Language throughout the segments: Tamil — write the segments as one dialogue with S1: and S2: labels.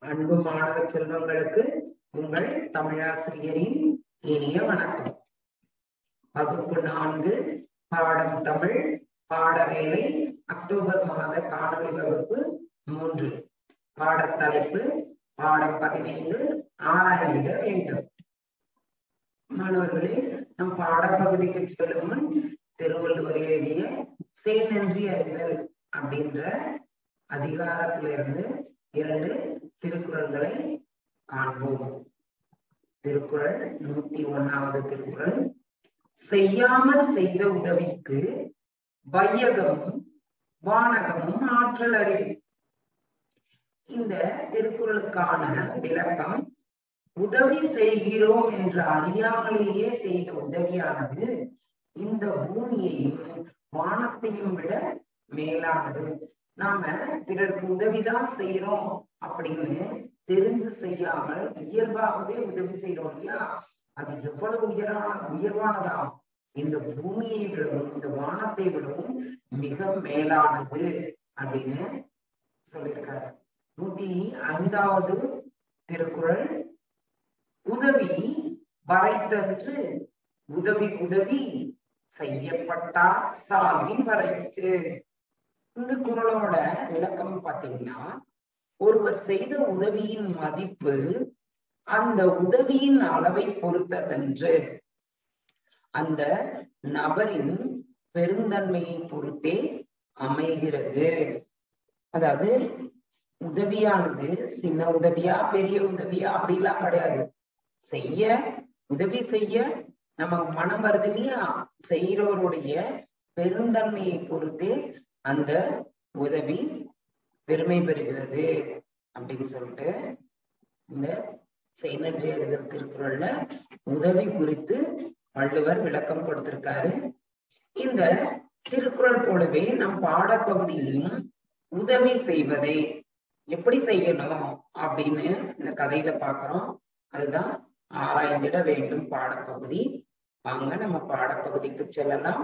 S1: அன்பு மாணவ செல்வங்களுக்கு உங்கள் தமிழாசிரியரின் இனிய வணக்கம் வகுப்பு நான்கு பாடம் தமிழ் பாடவேலை அக்டோபர் மாத காணொளி வகுப்பு மூன்று பாடத்தலைப்பு பாடம் பதினைந்து ஆராய்ந்திட வேண்டும் மாணவர்களே நம் பாடப்பகுதிக்கு செல்லும் முன் திருவள்ளுவர் எழுதிய செய் நன்றி அறிதல் அப்படின்ற அதிகாரத்திலிருந்து இரண்டு திருக்குறள்களை காண்போம் திருக்குறள் நூத்தி ஒன்னாவது திருக்குறள் செய்யாமல் செய்த உதவிக்கு வையகமும் வானகமும் ஆற்றல் அறிவு இந்த திருக்குறளுக்கான விளக்கம் உதவி செய்கிறோம் என்று அறியாமலேயே செய்த உதவியானது இந்த பூமியையும் வானத்தையும் விட மேலானது நாம பிறருக்கு உதவிதான் செய்யறோம் அப்படின்னு தெரிஞ்சு செய்யாமல் இயல்பாகவே உதவி செய்யறோம் இல்லையா அது எவ்வளவு உயரான உயர்வானதா இந்த பூமியை விடவும் இந்த வானத்தை விடவும் மிக மேலானது அப்படின்னு சொல்லியிருக்காரு நூத்தி ஐந்தாவது திருக்குறள் உதவி வரைத்தன்று உதவி உதவி செய்யப்பட்டா சாவின் வரைத்து இந்த குரலோட விளக்கம் பாத்தீங்கன்னா ஒருவர் செய்த உதவியின் மதிப்பு அந்த உதவியின் அளவை பொறுத்ததென்று அந்த நபரின் பெருந்தன்மையை பொறுத்தே அமைகிறது அதாவது உதவியானது சின்ன உதவியா பெரிய உதவியா அப்படிலாம் கிடையாது செய்ய உதவி செய்ய நமக்கு மனம் வருது இல்லையா செய்யறவருடைய பெருந்தன்மையை பொறுத்தே அந்த உதவி பெருமை பெறுகிறது அப்படின்னு சொல்லிட்டு இந்த செய்நன்றி அறிதல் திருக்குறள்ல உதவி குறித்து வள்ளுவர் விளக்கம் கொடுத்திருக்காரு இந்த திருக்குறள் போலவே நம் பாடப்பகுதியிலும் உதவி செய்வதை எப்படி செய்யணும் அப்படின்னு இந்த கதையில பாக்குறோம் அதுதான் ஆராய்ந்திட வேண்டும் பாடப்பகுதி வாங்க நம்ம பாடப்பகுதிக்கு செல்லலாம்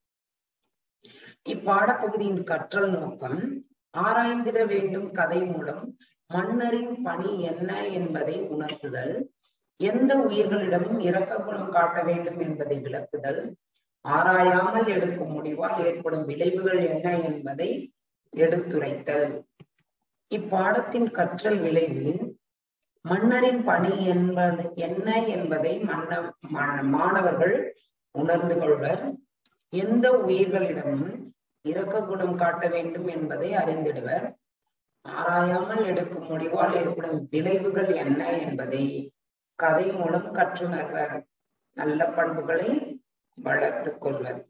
S1: இப்பாடப்பகுதியின் கற்றல் நோக்கம் ஆராய்ந்திட வேண்டும் கதை மூலம் மன்னரின் பணி என்ன என்பதை உணர்த்துதல் எந்த உயிர்களிடமும் இரக்க குணம் காட்ட வேண்டும் என்பதை விளக்குதல் ஆராயாமல் எடுக்கும் முடிவால் ஏற்படும் விளைவுகள் என்ன என்பதை எடுத்துரைத்தல் இப்பாடத்தின் கற்றல் விளைவில் மன்னரின் பணி என்பது என்ன என்பதை மன்ன மாணவர்கள் உணர்ந்து கொள்வர் எந்த உயிர்களிடமும் இரக்க குணம் காட்ட வேண்டும் என்பதை அறிந்திடுவர் ஆராயாமல் எடுக்கும் முடிவால் ஏற்படும் விளைவுகள் என்ன என்பதை கதை மூலம் கற்றுணர்வர் நல்ல பண்புகளை வளர்த்துக் கொள்வர்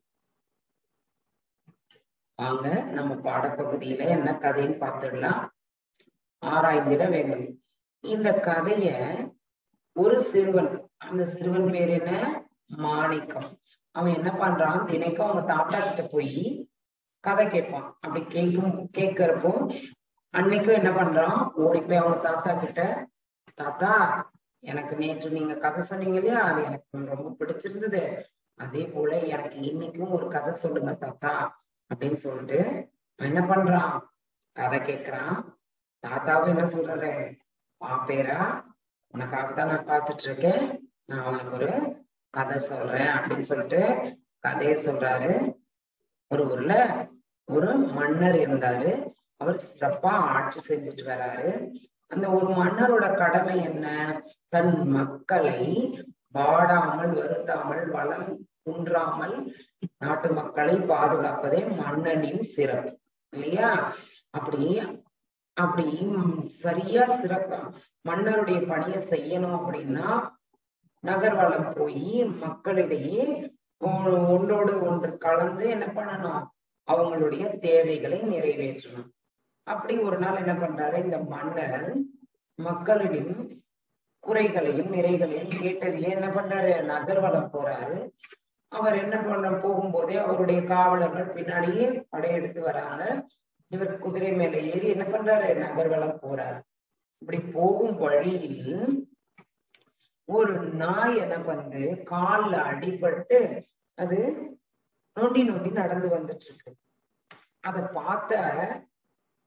S1: வாங்க நம்ம பாடப்பகுதியில என்ன கதைன்னு பார்த்துடலாம் ஆராய்ந்திட வேண்டும் இந்த கதைய ஒரு சிறுவன் அந்த சிறுவன் பேர் என்ன மாணிக்கம் அவன் என்ன பண்றான் தினைக்கும் அவங்க தாத்தா கிட்ட போய் கதை கேட்பான் அப்படி கேட்கும் கேட்கிறப்போ அன்னைக்கும் என்ன பண்றான் ஓடி போய் அவங்க தாத்தா கிட்ட தாத்தா எனக்கு நேற்று நீங்க கதை சொன்னீங்க இல்லையா அது எனக்கு ரொம்ப பிடிச்சிருந்தது அதே போல எனக்கு இன்னைக்கும் ஒரு கதை சொல்லுங்க தாத்தா அப்படின்னு சொல்லிட்டு என்ன பண்றான் கதை கேட்கிறான் தாத்தாவும் என்ன சொல்றாரு பாப்பேரா உனக்காக தான் நான் பார்த்துட்டு இருக்கேன் நான் உனக்கு ஒரு கதை சொல்றேன் அப்படின்னு சொல்லிட்டு கதையை சொல்றாரு ஒரு ஊர்ல ஒரு மன்னர் இருந்தாரு அவர் சிறப்பா ஆட்சி செஞ்சுட்டு வராரு அந்த ஒரு மன்னரோட கடமை என்ன தன் மக்களை வாடாமல் வருத்தாமல் வளம் குன்றாமல் நாட்டு மக்களை பாதுகாப்பதே மன்னனின் சிறப்பு இல்லையா அப்படி அப்படி சரியா சிறப்பா மன்னருடைய பணியை செய்யணும் அப்படின்னா நகர்வலம் போய் மக்களிடையே ஒன்றோடு ஒன்று கலந்து என்ன பண்ணணும் அவங்களுடைய தேவைகளை நிறைவேற்றணும் அப்படி ஒரு நாள் என்ன பண்றாரு இந்த மன்னர் மக்களின் குறைகளையும் நிறைகளையும் கேட்டதையே என்ன பண்றாரு நகர்வலம் போறாரு அவர் என்ன பண்ண போகும்போதே அவருடைய காவலர்கள் பின்னாடியே படையெடுத்து வராங்க இவர் குதிரை மேல ஏறி என்ன பண்றாரு நகர்வலம் போறாரு இப்படி போகும் வழியில் ஒரு நாய் என்ன பண்ணுது கால்ல அடிபட்டு அது நொண்டி நொண்டி நடந்து வந்துட்டு இருக்கு அத பார்த்த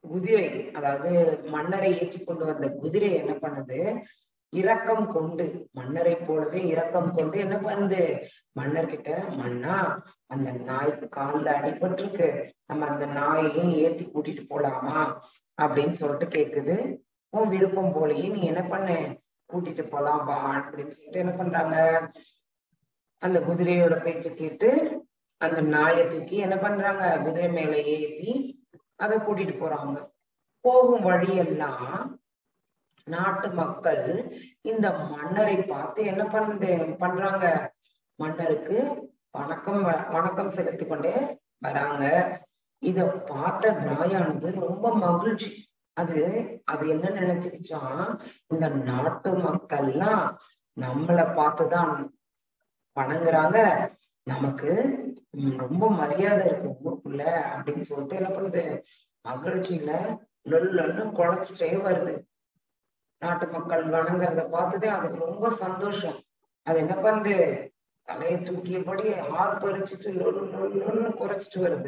S1: குதிரை அதாவது மன்னரை ஏற்றி கொண்டு வந்த குதிரை என்ன பண்ணுது இரக்கம் கொண்டு மன்னரை போலவே இரக்கம் கொண்டு என்ன பண்ணுது மன்னர்கிட்ட மன்னா அந்த நாய்க்கு கால்ல அடிபட்டிருக்கு நம்ம அந்த நாயையும் ஏத்தி கூட்டிட்டு போலாமா அப்படின்னு சொல்லிட்டு கேக்குது உன் விருப்பம் போலயே நீ என்ன பண்ண கூட்டிட்டு போலாம் வா அப்படின்னு சொல்லிட்டு என்ன பண்றாங்க அந்த குதிரையோட பேச்ச கேட்டு அந்த நாயை தூக்கி என்ன பண்றாங்க குதிரை மேல ஏத்தி அதை கூட்டிட்டு போறாங்க போகும் வழியெல்லாம் நாட்டு மக்கள் இந்த மன்னரை பார்த்து என்ன பண்ணுது பண்றாங்க மன்னருக்கு வணக்கம் வ- வணக்கம் செலுத்தி கொண்டே வராங்க இத பார்த்த நாயானது ரொம்ப மகிழ்ச்சி அது அது என்ன நினைச்சுக்கிச்சான் இந்த நாட்டு மக்கள்லாம் நம்மள பார்த்துதான் வணங்குறாங்க நமக்கு ம், ரொம்ப மரியாதை இருக்கு ஊருக்குள்ள அப்படின்னு சொல்லிட்டு என்ன பண்ணுது மகிழ்ச்சியில லொல்லன்னு குழைச்சிட்டே வருது நாட்டு மக்கள் வணங்குறத பார்த்துட்டு அதுக்கு ரொம்ப சந்தோஷம் அது என்ன பண்ணுது தலையை தூக்கியபடி ஆர்ப்பரிச்சுட்டு லொல்லு லொல்லுன்னு குறைச்சிட்டு வருது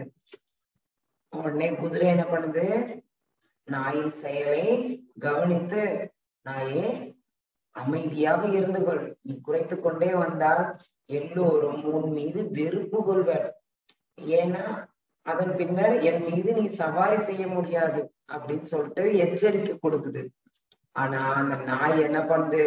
S1: உடனே குதிரை என்ன பண்ணுது நாயின் செயலை கவனித்து நாயே அமைதியாக இருந்து கொள் நீ குறைத்து கொண்டே வந்தால் எல்லோரும் உன் மீது வெறுப்பு கொள்வர் ஏன்னா அதன் பின்னர் என் மீது நீ சவாரி செய்ய முடியாது அப்படின்னு சொல்லிட்டு எச்சரிக்கை கொடுக்குது ஆனா அந்த நாய் என்ன பண்ணுது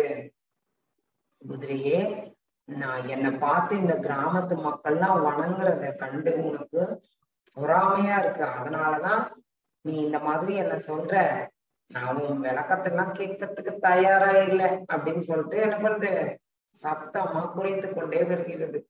S1: குதிரையே நான் என்னை பார்த்து இந்த கிராமத்து மக்கள்லாம் வணங்குறத கண்டு உனக்கு பொறாமையா இருக்கு அதனாலதான் நீ இந்த மாதிரி என்ன சொல்ற நான் உன் விளக்கத்தெல்லாம் கேட்கறதுக்கு தயாரா இல்லை அப்படின்னு சொல்லிட்டு என்ன பண்ணுது சத்தமா குறைத்து கொண்டே வருகிறது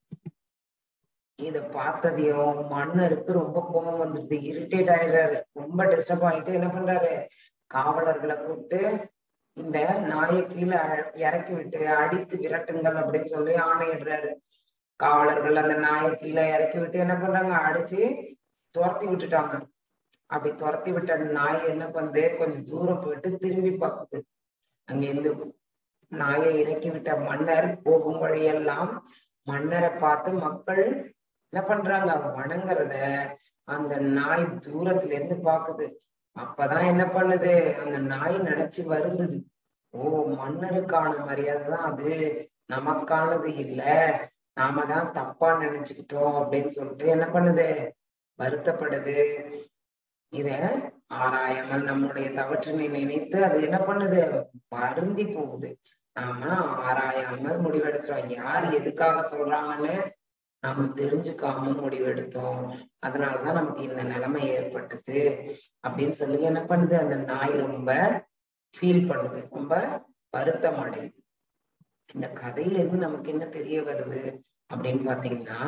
S1: இத பார்த்ததையும் மன்னருக்கு ரொம்ப கோபம் வந்துருது இரிட்டேட் ஆயிடுறாரு ரொம்ப டிஸ்டர்ப் ஆயிட்டு என்ன பண்றாரு காவலர்களை கூப்பிட்டு இந்த நாயை கீழே அ- இறக்கி விட்டு அடித்து விரட்டுங்கள் அப்படின்னு சொல்லி ஆணையிடுறாரு காவலர்கள் அந்த நாயை கீழே இறக்கி விட்டு என்ன பண்றாங்க அடிச்சு துரத்தி விட்டுட்டாங்க அப்படி துரத்தி விட்ட நாய் என்ன பண்ணுது கொஞ்சம் தூரம் போயிட்டு திரும்பி பார்க்குது அங்க இருந்து நாயை இறக்கி விட்ட மன்னர் போகும் வழியெல்லாம் மன்னரை பார்த்து மக்கள் என்ன பண்றாங்க வணங்குறத அந்த நாய் தூரத்துல இருந்து பாக்குது அப்பதான் என்ன பண்ணுது அந்த நாய் நினைச்சு வருந்தது ஓ மன்னருக்கான மரியாதை தான் அது நமக்கானது இல்ல நாம தான் தப்பா நினைச்சுக்கிட்டோம் அப்படின்னு சொல்லிட்டு என்ன பண்ணுது வருத்தப்படுது இத ஆராயாமல் நம்முடைய தவற்றினை நினைத்து அது என்ன பண்ணுது வருந்தி போகுது நாம ஆராயாமல் முடிவெடுக்கிறோம் யார் எதுக்காக சொல்றாங்கன்னு நாம தெரிஞ்சுக்காம முடிவெடுத்தோம் அதனாலதான் நமக்கு இந்த நிலைமை ஏற்பட்டது அப்படின்னு சொல்லி என்ன பண்ணுது அந்த நாய் ரொம்ப ஃபீல் பண்ணுது ரொம்ப வருத்தம் அடையுது இந்த கதையில இருந்து நமக்கு என்ன தெரிய வருது அப்படின்னு பாத்தீங்கன்னா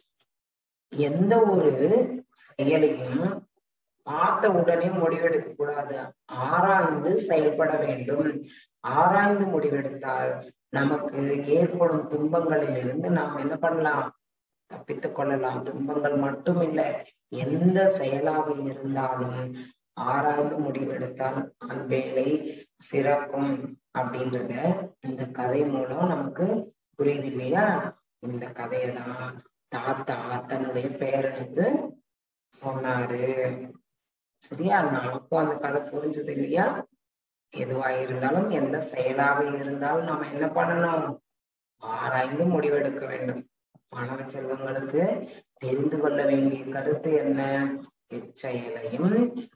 S1: எந்த ஒரு செயலையும் பார்த்த உடனே முடிவெடுக்க கூடாது ஆராய்ந்து செயல்பட வேண்டும் ஆராய்ந்து முடிவெடுத்தால் நமக்கு ஏற்படும் துன்பங்களில் இருந்து நாம் என்ன பண்ணலாம் தப்பித்துக் கொள்ளலாம் துன்பங்கள் மட்டும் இல்லை எந்த செயலாக இருந்தாலும் ஆராய்ந்து முடிவெடுத்தால் அவ்வேலை சிறக்கும் அப்படின்றத இந்த கதை மூலம் நமக்கு புரியுது இல்லையா இந்த கதையை தான் தாத்தா தன்னுடைய பேரனுக்கு சொன்னாரு சரியா நமக்கும் அந்த கதை புரிஞ்சது இல்லையா எதுவா இருந்தாலும் எந்த செயலாக இருந்தாலும் நாம என்ன பண்ணணும் ஆராய்ந்து முடிவெடுக்க வேண்டும் மாணவ செல்வங்களுக்கு தெரிந்து கொள்ள வேண்டிய கருத்து என்ன எச்செயலையும்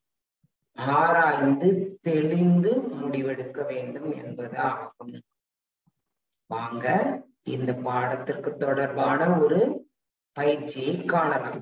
S1: ஆராய்ந்து தெளிந்து முடிவெடுக்க வேண்டும் என்பது ஆகும் வாங்க இந்த பாடத்திற்கு தொடர்பான ஒரு பயிற்சியை காணலாம்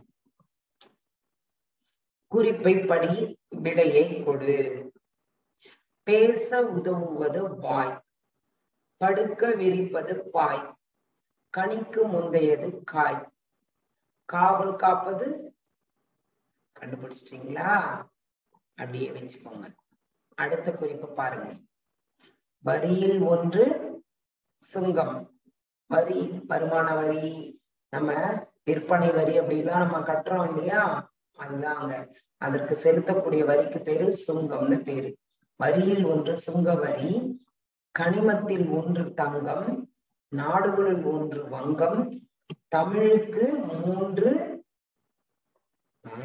S1: குறிப்பை படி விடையை கொடு பேச உதவுவது வாய் படுக்க விரிப்பது பாய் கனிக்கு முந்தையது காய் காவல் காப்பது கண்டுபிடிச்சிட்டீங்களா அப்படியே வச்சுக்கோங்க அடுத்த குறிப்பு பாருங்க வரியில் ஒன்று சுங்கம் வரி வருமான வரி நம்ம விற்பனை வரி அப்படிலாம் நம்ம கட்டுறோம் இல்லையா அதுதாங்க அதற்கு செலுத்தக்கூடிய வரிக்கு பேரு சுங்கம்னு பேரு வரியில் ஒன்று சுங்க வரி கனிமத்தில் ஒன்று தங்கம் நாடுகளுள் ஒன்று வங்கம் தமிழுக்கு மூன்று ஆஹ்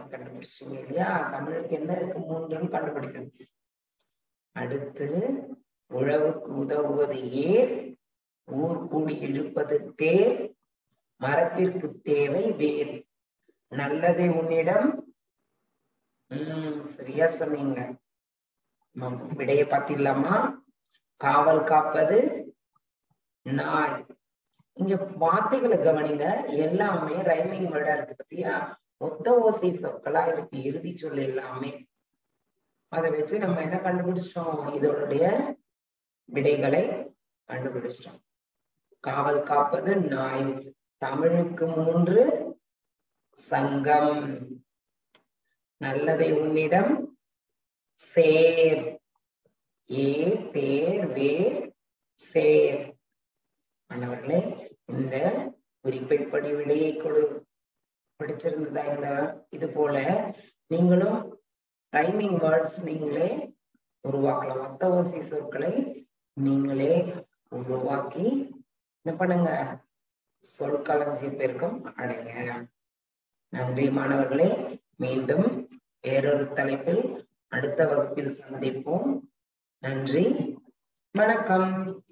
S1: கண்டுபிடிச்சிங்க இல்லையா தமிழுக்கு என்ன இருக்கு மூன்றுன்னு கண்டுபிடிக்கணும் அடுத்து உழவுக்கு உதவுவது ஏர் ஊர் கூடி இழுப்பது தேர் மரத்திற்கு தேவை வேர் நல்லதை உன்னிடம் உம் சரியா சொன்னீங்க விடைய பாத்திடலாமா காவல் காப்பது நாய் இங்க வார்த்தைகளை கவனிங்க எல்லாமே ரைமிங் வேர்டா இருக்கு பத்தியா ஒத்த ஓசை சொற்களா இருக்கு இறுதி சொல் எல்லாமே அதை வச்சு நம்ம என்ன கண்டுபிடிச்சிட்டோம் இதனுடைய விடைகளை கண்டுபிடிச்சிட்டோம் காவல் காப்பது நாய் தமிழுக்கு மூன்று சங்கம் நல்லதை உன்னிடம் சேர் ஏ தேர் வே சேர் மாணவர்களே இந்த குறிப்பைப்படி விடையை கொடு பிடிச்சிருந்ததா இந்த இது போல நீங்களும் ரைமிங் வேர்ட்ஸ் நீங்களே உருவாக்கலாம் மத்த ஓசி சொற்களை நீங்களே உருவாக்கி என்ன பண்ணுங்க சொற்களஞ்சிய பெருக்கம் அடைங்க நன்றி மாணவர்களே மீண்டும் வேறொரு தலைப்பில் அடுத்த வகுப்பில் சந்திப்போம் நன்றி வணக்கம்